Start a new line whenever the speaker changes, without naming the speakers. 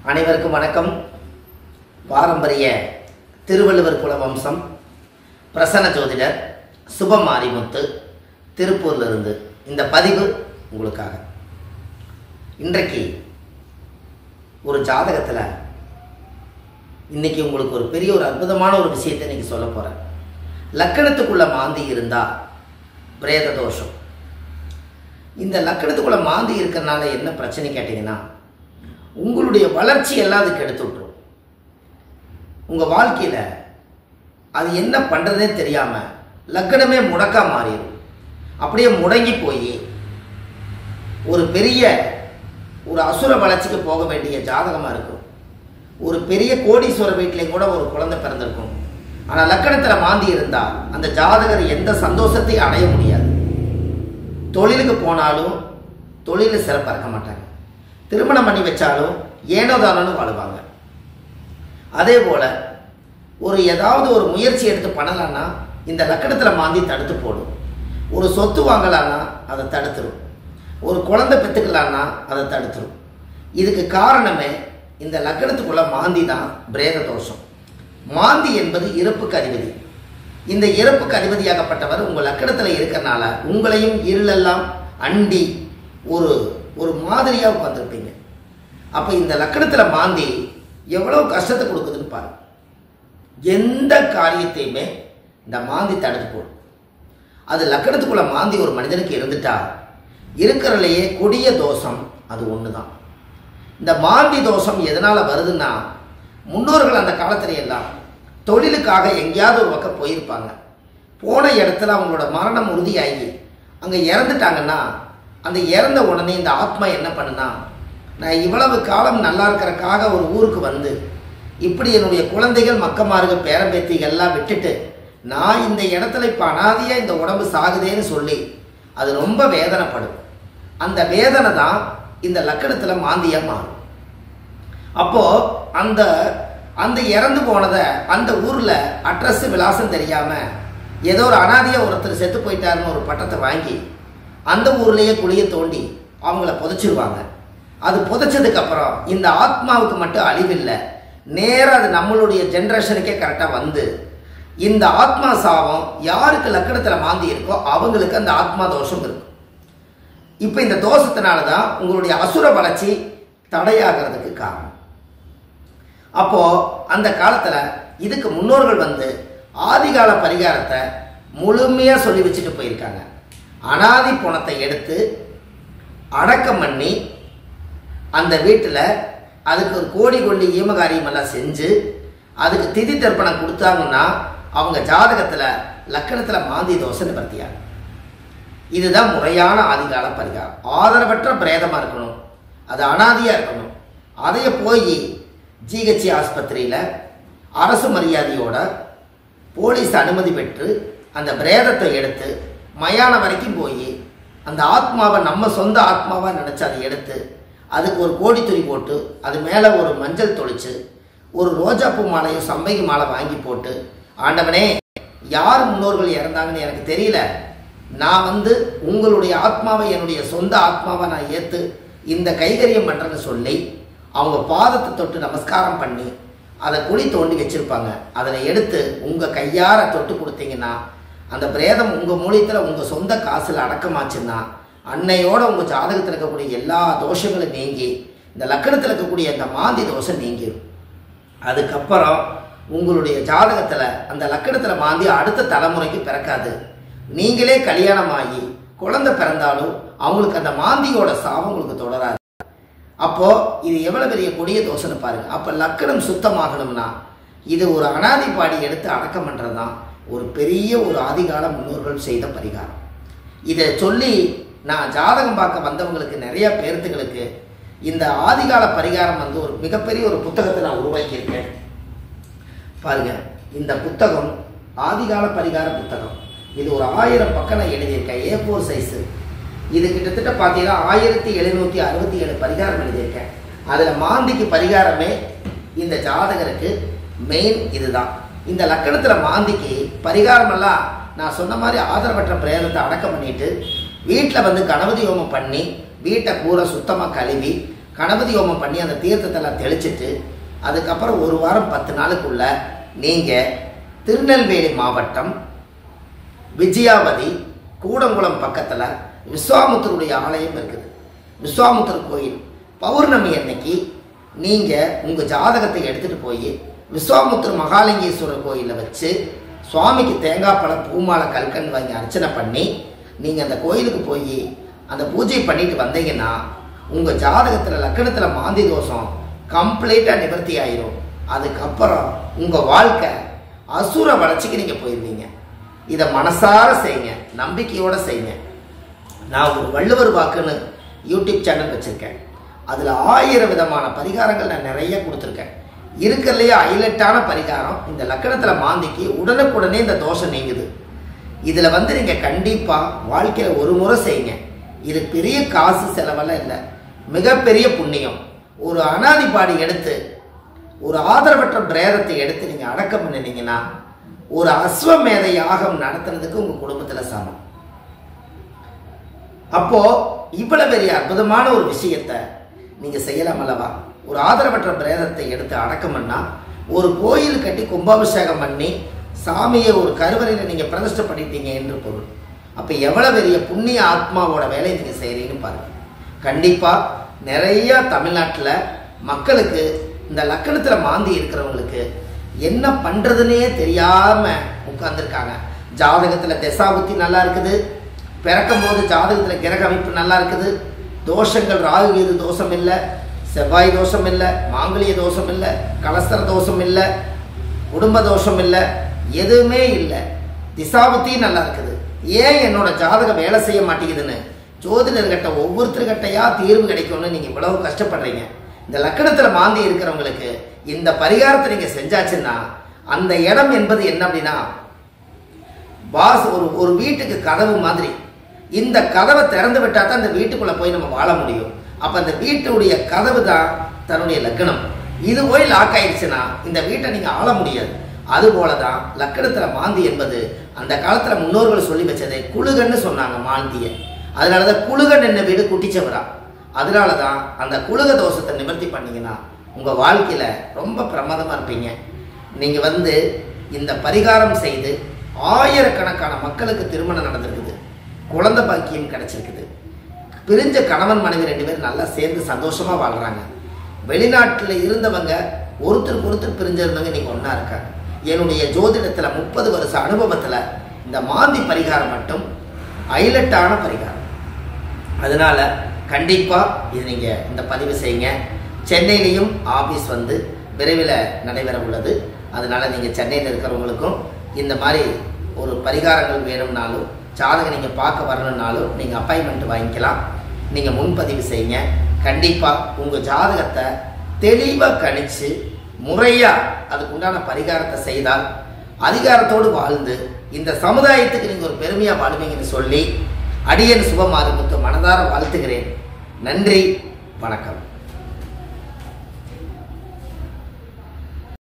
அனைவருக்கும் வணக்கம் பாரம்பரிய திருவள்ளுவர் குல வம்சம் பிரசன்ன ஜோதிடர் சுபம் மாரிமுத்து திருப்பூர்ல இருந்து இந்த பதிவு உங்களுக்காக இன்றைக்கு ஒரு ஜாதகத்தில் இன்னைக்கு உங்களுக்கு ஒரு பெரிய ஒரு அற்புதமான ஒரு விஷயத்தை இன்னைக்கு சொல்ல போகிறேன் லக்கணத்துக்குள்ள மாந்தி இருந்தால் பிரேத தோஷம் இந்த லக்கணத்துக்குள்ள மாந்தி இருக்கிறனால என்ன பிரச்சனை கேட்டிங்கன்னா உங்களுடைய வளர்ச்சி எல்லாம் அதுக்கு எடுத்து விட்டுரும் உங்கள் வாழ்க்கையில் அது என்ன பண்ணுறதே தெரியாமல் லக்கணமே முடக்கா மாறிடும் அப்படியே முடங்கி போய் ஒரு பெரிய ஒரு அசுர வளர்ச்சிக்கு போக வேண்டிய ஜாதகமாக இருக்கும் ஒரு பெரிய கோடீஸ்வர வீட்டிலையும் கூட ஒரு குழந்தை பிறந்திருக்கும் ஆனால் லக்கணத்தில் மாந்தி இருந்தால் அந்த ஜாதகர் எந்த சந்தோஷத்தையும் அடைய முடியாது தொழிலுக்கு போனாலும் தொழிலில் சிறப்பாக இருக்க மாட்டாங்க திருமணம் பண்ணி வச்சாலும் ஏனோ தானோன்னு வாழுவாங்க அதே போல் ஒரு ஏதாவது ஒரு முயற்சி எடுத்து பண்ணலான்னா இந்த லக்கணத்தில் மாந்தி தடுத்து போடும் ஒரு சொத்து வாங்கலான்னா அதை தடுத்துரும் ஒரு குழந்தை பெற்றுக்கலான்னா அதை தடுத்துரும் இதுக்கு காரணமே இந்த லக்கணத்துக்குள்ள மாந்தி தான் பிரேத தோஷம் மாந்தி என்பது இறப்புக்கு அதிபதி இந்த இறப்புக்கு அதிபதியாகப்பட்டவர் உங்கள் லக்கணத்தில் இருக்கிறனால உங்களையும் இருளெல்லாம் அண்டி ஒரு ஒரு மாதிரியாக உட்காந்துருப்பீங்க அப்போ இந்த லக்கணத்தில் மாந்தி எவ்வளோ கஷ்டத்தை கொடுக்குதுன்னு பாருங்க எந்த காரியத்தையுமே இந்த மாந்தி தடுத்து போடும் அது லக்கணத்துக்குள்ள மாந்தி ஒரு மனிதனுக்கு இருந்துட்டா இருக்கிறதுலையே கொடிய தோஷம் அது ஒன்று தான் இந்த மாந்தி தோஷம் எதனால் வருதுன்னா முன்னோர்கள் அந்த காலத்துல எல்லாம் தொழிலுக்காக எங்கேயாவது ஒரு பக்கம் போயிருப்பாங்க போன இடத்துல அவங்களோட மரணம் உறுதியாகி அங்கே இறந்துட்டாங்கன்னா அந்த இறந்த உடனே இந்த ஆத்மா என்ன பண்ணுனா நான் இவ்வளவு காலம் நல்லா இருக்கிறக்காக ஒரு ஊருக்கு வந்து இப்படி என்னுடைய குழந்தைகள் மக்கமார்கள் பேரம்பேத்திகள் எல்லாம் விட்டுட்டு நான் இந்த இடத்துல இப்போ அனாதியாக இந்த உடம்பு சாகுதேன்னு சொல்லி அது ரொம்ப வேதனைப்படும் அந்த வேதனை தான் இந்த லக்கணத்தில் மாந்தியாக மாறும் அப்போ அந்த அந்த இறந்து போனதை அந்த ஊரில் அட்ரஸ் விலாசம் தெரியாம ஏதோ ஒரு அனாதையா ஒருத்தர் செத்து போயிட்டாருன்னு ஒரு பட்டத்தை வாங்கி அந்த ஊர்லேயே குழியை தோண்டி அவங்கள புதைச்சிருவாங்க அது புதைச்சதுக்கு அப்புறம் இந்த ஆத்மாவுக்கு மட்டும் அழிவில்லை நேராக அது நம்மளுடைய ஜென்ரேஷனுக்கே கரெக்டாக வந்து இந்த ஆத்மா சாபம் யாருக்கு லக்கணத்தில் மாந்தி இருக்கோ அவங்களுக்கு அந்த ஆத்மா தோஷம் இருக்கும் இப்போ இந்த தோஷத்தினால தான் உங்களுடைய அசுர வளர்ச்சி தடையாகிறதுக்கு காரணம் அப்போ அந்த காலத்துல இதுக்கு முன்னோர்கள் வந்து ஆதிகால பரிகாரத்தை முழுமையா சொல்லி வச்சுட்டு போயிருக்காங்க அனாதி பணத்தை எடுத்து அடக்கம் பண்ணி அந்த வீட்டில் அதுக்கு ஒரு கோடி கொண்டி ஈமகாரியம் எல்லாம் செஞ்சு அதுக்கு திதி தர்ப்பணம் கொடுத்தாங்கன்னா அவங்க ஜாதகத்தில் லக்கணத்தில் மாந்தி தோசை நிவர்த்தியாகும் இதுதான் முறையான ஆதிகால பரிகாரம் ஆதரவற்ற பிரேதமாக இருக்கணும் அது அனாதியாக இருக்கணும் அதைய போய் ஜிஹெச்சி ஆஸ்பத்திரியில் அரசு மரியாதையோட போலீஸ் அனுமதி பெற்று அந்த பிரேதத்தை எடுத்து மயானம் வரைக்கும் போய் அந்த ஆத்மாவை நம்ம சொந்த ஆத்மாவா நினச்சி அதை எடுத்து அதுக்கு ஒரு கோடி துணி போட்டு அது மேலே ஒரு மஞ்சள் தொளிச்சு ஒரு ரோஜாப்பூ மாலையும் சம்பகி மாலை வாங்கி போட்டு ஆண்டவனே யார் முன்னோர்கள் இறந்தாங்கன்னு எனக்கு தெரியல நான் வந்து உங்களுடைய ஆத்மாவை என்னுடைய சொந்த ஆத்மாவை நான் ஏற்று இந்த கைகரியம் பண்ணுறேன்னு சொல்லி அவங்க பாதத்தை தொட்டு நமஸ்காரம் பண்ணி அதை குழி தோண்டி வச்சுருப்பாங்க அதில் எடுத்து உங்கள் கையார தொட்டு கொடுத்தீங்கன்னா அந்த பிரேதம் உங்கள் மூலியத்தில் உங்கள் சொந்த காசில் அடக்கமாச்சுன்னா அன்னையோட உங்கள் ஜாதகத்தில் இருக்கக்கூடிய எல்லா தோஷங்களும் நீங்கி இந்த லக்கணத்தில் இருக்கக்கூடிய அந்த மாந்தி தோஷம் நீங்கிடும் அதுக்கப்புறம் உங்களுடைய ஜாதகத்தில் அந்த லக்கணத்தில் மாந்தி அடுத்த தலைமுறைக்கு பிறக்காது நீங்களே கல்யாணம் ஆகி குழந்தை பிறந்தாலும் அவங்களுக்கு அந்த மாந்தியோட சாபம் உங்களுக்கு தொடராது அப்போ இது எவ்வளவு பெரிய கொடிய தோஷம்னு பாருங்க அப்ப லக்கணம் சுத்தமாகணும்னா இது ஒரு அனாதி பாடி எடுத்து அடக்கம் பண்றதுதான் ஒரு பெரிய ஒரு ஆதிகால முன்னோர்கள் செய்த பரிகாரம் இதை சொல்லி நான் ஜாதகம் பார்க்க வந்தவங்களுக்கு நிறைய பேர்த்துகளுக்கு இந்த ஆதிகால பரிகாரம் வந்து ஒரு மிகப்பெரிய ஒரு புத்தகத்தை நான் உருவாக்கியிருக்கேன் பாருங்க இந்த புத்தகம் ஆதிகால பரிகார புத்தகம் இது ஒரு ஆயிரம் பக்கம் நான் எழுதியிருக்கேன் ஏ ஃபோர் சைஸு இது கிட்டத்தட்ட பார்த்தீங்கன்னா ஆயிரத்தி எழுநூற்றி அறுபத்தி ஏழு பரிகாரம் எழுதியிருக்கேன் அதில் மாந்திக்கு பரிகாரமே இந்த ஜாதகருக்கு மெயின் இதுதான் இந்த லக்கணத்தில் மாந்திக்கு பரிகாரமெல்லாம் நான் சொன்ன மாதிரி ஆதரவற்ற பிரேதத்தை அடக்கம் பண்ணிட்டு வீட்டில் வந்து கணபதி ஹோமம் பண்ணி வீட்டை பூரா சுத்தமாக கழுவி கணபதி ஹோமம் பண்ணி அந்த தீர்த்தத்தெல்லாம் தெளிச்சிட்டு அதுக்கப்புறம் ஒரு வாரம் பத்து நாளுக்குள்ள நீங்கள் திருநெல்வேலி மாவட்டம் விஜயாவதி கூடங்குளம் பக்கத்தில் விஸ்வாமுத்தருடைய ஆலயம் இருக்குது விஸ்வாமுத்தர் கோயில் பௌர்ணமி அன்னைக்கு நீங்கள் உங்கள் ஜாதகத்தை எடுத்துகிட்டு போய் விஸ்வாமுத்தர் மகாலிங்கேஸ்வரர் கோயிலில் வச்சு சுவாமிக்கு தேங்காய் பழம் பூமாலை கல்கண்டு வாங்கி அர்ச்சனை பண்ணி நீங்கள் அந்த கோயிலுக்கு போய் அந்த பூஜை பண்ணிட்டு வந்தீங்கன்னா உங்கள் ஜாதகத்தில் லக்கணத்தில் மாந்தி தோஷம் கம்ப்ளீட்டாக நிவர்த்தி ஆயிரும் அதுக்கப்புறம் உங்கள் வாழ்க்கை அசுர வளர்ச்சிக்கு நீங்கள் போயிருவீங்க இதை மனசார செய்யுங்க நம்பிக்கையோட செய்யுங்க நான் ஒரு வள்ளுவர் வாக்குன்னு யூடியூப் சேனல் வச்சுருக்கேன் அதில் ஆயிரம் விதமான பரிகாரங்கள் நான் நிறைய கொடுத்துருக்கேன் இருக்கிறதுலையே ஹைலைட்டான பரிகாரம் இந்த லக்கணத்தில் மாந்திக்கு உடனுக்குடனே இந்த தோஷம் நீங்குது இதில் வந்து நீங்கள் கண்டிப்பாக வாழ்க்கையில் ஒரு முறை செய்யுங்க இது பெரிய காசு செலவெல்லாம் இல்லை மிகப்பெரிய புண்ணியம் ஒரு அனாதி பாடி எடுத்து ஒரு ஆதரவற்ற பிரேதத்தை எடுத்து நீங்கள் அடக்கம் பண்ணினீங்கன்னா ஒரு அஸ்வமேத யாகம் நடத்துறதுக்கு உங்கள் குடும்பத்தில் சமம் அப்போ இவ்வளவு பெரிய அற்புதமான ஒரு விஷயத்தை நீங்க செய்யலாம் அல்லவா ஒரு ஆதரவற்ற பிரேதத்தை எடுத்து அடக்கம் பண்ணா ஒரு கோயில் கட்டி கும்பாபிஷேகம் பண்ணி சாமியை ஒரு கருவறையில் நீங்க பிரதிஷ்டை பண்ணிட்டீங்க என்று பொருள் அப்ப எவ்வளவு பெரிய புண்ணிய ஆத்மாவோட வேலையை நீங்க செய்றீங்கன்னு பாருங்க கண்டிப்பா நிறைய தமிழ்நாட்டில் மக்களுக்கு இந்த லக்கணத்துல மாந்தி இருக்கிறவங்களுக்கு என்ன பண்றதுன்னே தெரியாம உட்கார்ந்துருக்காங்க ஜாதகத்துல திசாபுத்தி நல்லா இருக்குது பிறக்கும் போது ஜாதகத்தில் கிரக அமைப்பு நல்லா இருக்குது தோஷங்கள் ராகு கேது தோஷம் இல்லை செவ்வாய் தோஷம் இல்லை மாங்கலிய தோஷம் இல்லை கலஸ்தர தோஷம் இல்லை குடும்ப தோஷம் இல்லை எதுவுமே இல்லை திசாபுத்தியும் நல்லா இருக்குது ஏன் என்னோட ஜாதகம் வேலை செய்ய மாட்டேங்குதுன்னு ஜோதிடர்கிட்ட ஒவ்வொருத்தர்கிட்டயா தீர்வு கிடைக்கும்னு நீங்கள் இவ்வளவு கஷ்டப்படுறீங்க இந்த லக்கணத்தில் மாந்தி இருக்கிறவங்களுக்கு இந்த பரிகாரத்தை நீங்கள் செஞ்சாச்சுன்னா அந்த இடம் என்பது என்ன அப்படின்னா பாஸ் ஒரு ஒரு வீட்டுக்கு கதவு மாதிரி இந்த கதவை திறந்து விட்டா தான் அந்த வீட்டுக்குள்ள போய் நம்ம வாழ முடியும் அப்ப அந்த வீட்டுடைய கதவு தான் தன்னுடைய லக்கணம் இது போய் லாக் ஆயிடுச்சுன்னா இந்த வீட்டை நீங்க ஆள முடியாது அதுபோல தான் லக்கணத்துல மாந்தி என்பது அந்த காலத்துல முன்னோர்கள் சொல்லி வச்சதை குழுகன்னு சொன்னாங்க மாந்திய அதனாலதான் குழுகன் என்ன வீடு குட்டிச்சவரா அதனால தான் அந்த குழுக தோஷத்தை நிவர்த்தி பண்ணீங்கன்னா உங்க வாழ்க்கையில ரொம்ப பிரமாதமா இருப்பீங்க நீங்க வந்து இந்த பரிகாரம் செய்து ஆயிரக்கணக்கான மக்களுக்கு திருமணம் நடந்திருக்குது குழந்தை பாக்கியம் கிடைச்சிருக்குது பிரிஞ்ச கணவன் மனைவி ரெண்டு பேரும் நல்லா சேர்ந்து சந்தோஷமா வாழ்றாங்க வெளிநாட்டில் இருந்தவங்க ஒருத்தருக்கு ஒருத்தர் பிரிஞ்சிருந்தவங்க இன்னைக்கு ஒன்றா இருக்காங்க என்னுடைய ஜோதிடத்துல முப்பது வருஷ அனுபவத்துல இந்த மாந்தி பரிகாரம் மட்டும் ஹைலைட்டான பரிகாரம் அதனால கண்டிப்பா இது நீங்க இந்த பதிவு செய்யுங்க சென்னையிலையும் ஆபீஸ் வந்து விரைவில் நடைபெற உள்ளது அதனால நீங்க சென்னையில் இருக்கிறவங்களுக்கும் இந்த மாதிரி ஒரு பரிகாரங்கள் வேணும்னாலும் ஜாதகம் நீங்க பார்க்க வரணும்னாலும் நீங்க அப்பாயின்மெண்ட் வாங்கிக்கலாம் நீங்க முன்பதிவு செய்யுங்க கண்டிப்பா உங்க ஜாதகத்தை தெளிவா கணிச்சு முறையா அதுக்கு உண்டான பரிகாரத்தை செய்தால் அதிகாரத்தோடு வாழ்ந்து இந்த சமுதாயத்துக்கு நீங்க ஒரு பெருமையா வாழ்வீங்கன்னு சொல்லி அடியன் சுபமாரிமுத்து மனதார வாழ்த்துகிறேன் நன்றி வணக்கம்